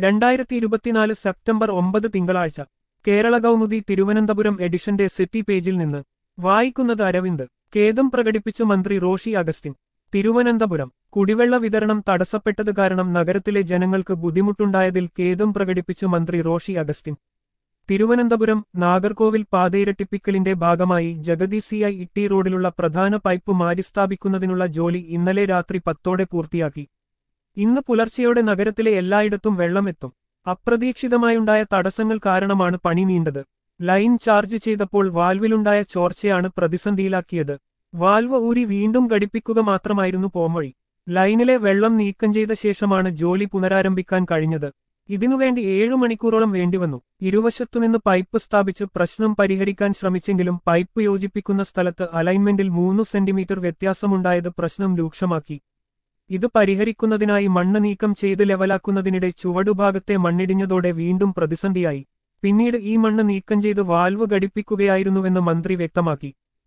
രണ്ടായിരത്തി ഇരുപത്തിനാല് സെപ്റ്റംബർ ഒമ്പത് തിങ്കളാഴ്ച കേരള കൗമുദി തിരുവനന്തപുരം എഡിഷന്റെ സിറ്റി പേജിൽ നിന്ന് വായിക്കുന്നത് അരവിന്ദ് ഖേദം പ്രകടിപ്പിച്ച് മന്ത്രി റോഷി അഗസ്റ്റിൻ തിരുവനന്തപുരം കുടിവെള്ള വിതരണം തടസ്സപ്പെട്ടത് കാരണം നഗരത്തിലെ ജനങ്ങൾക്ക് ബുദ്ധിമുട്ടുണ്ടായതിൽ ഖേദം പ്രകടിപ്പിച്ച് മന്ത്രി റോഷി അഗസ്റ്റിൻ തിരുവനന്തപുരം നാഗർകോവിൽ പാതയിരട്ടിപ്പിക്കലിന്റെ ഭാഗമായി ജഗദീസിയായി ഇട്ടി റോഡിലുള്ള പ്രധാന പൈപ്പ് മാറ്റിസ്ഥാപിക്കുന്നതിനുള്ള ജോലി ഇന്നലെ രാത്രി പത്തോടെ പൂർത്തിയാക്കി ഇന്ന് പുലർച്ചെയോടെ നഗരത്തിലെ എല്ലായിടത്തും വെള്ളമെത്തും അപ്രതീക്ഷിതമായുണ്ടായ തടസ്സങ്ങൾ കാരണമാണ് പണി നീണ്ടത് ലൈൻ ചാർജ് ചെയ്തപ്പോൾ വാൽവിലുണ്ടായ ചോർച്ചയാണ് പ്രതിസന്ധിയിലാക്കിയത് വാൽവ് ഊരി വീണ്ടും ഘടിപ്പിക്കുക മാത്രമായിരുന്നു പോംവഴി ലൈനിലെ വെള്ളം നീക്കം ചെയ്ത ശേഷമാണ് ജോലി പുനരാരംഭിക്കാൻ കഴിഞ്ഞത് ഇതിനുവേണ്ടി ഏഴു മണിക്കൂറോളം വേണ്ടിവന്നു ഇരുവശത്തുനിന്ന് പൈപ്പ് സ്ഥാപിച്ച് പ്രശ്നം പരിഹരിക്കാൻ ശ്രമിച്ചെങ്കിലും പൈപ്പ് യോജിപ്പിക്കുന്ന സ്ഥലത്ത് അലൈൻമെന്റിൽ മൂന്ന് സെന്റിമീറ്റർ വ്യത്യാസമുണ്ടായത് പ്രശ്നം രൂക്ഷമാക്കി ഇത് പരിഹരിക്കുന്നതിനായി മണ്ണ് നീക്കം ചെയ്ത് ലെവലാക്കുന്നതിനിടെ ചുവടുഭാഗത്തെ മണ്ണിടിഞ്ഞതോടെ വീണ്ടും പ്രതിസന്ധിയായി പിന്നീട് ഈ മണ്ണ് നീക്കം ചെയ്ത് വാൽവ് ഘടിപ്പിക്കുകയായിരുന്നുവെന്ന് മന്ത്രി വ്യക്തമാക്കി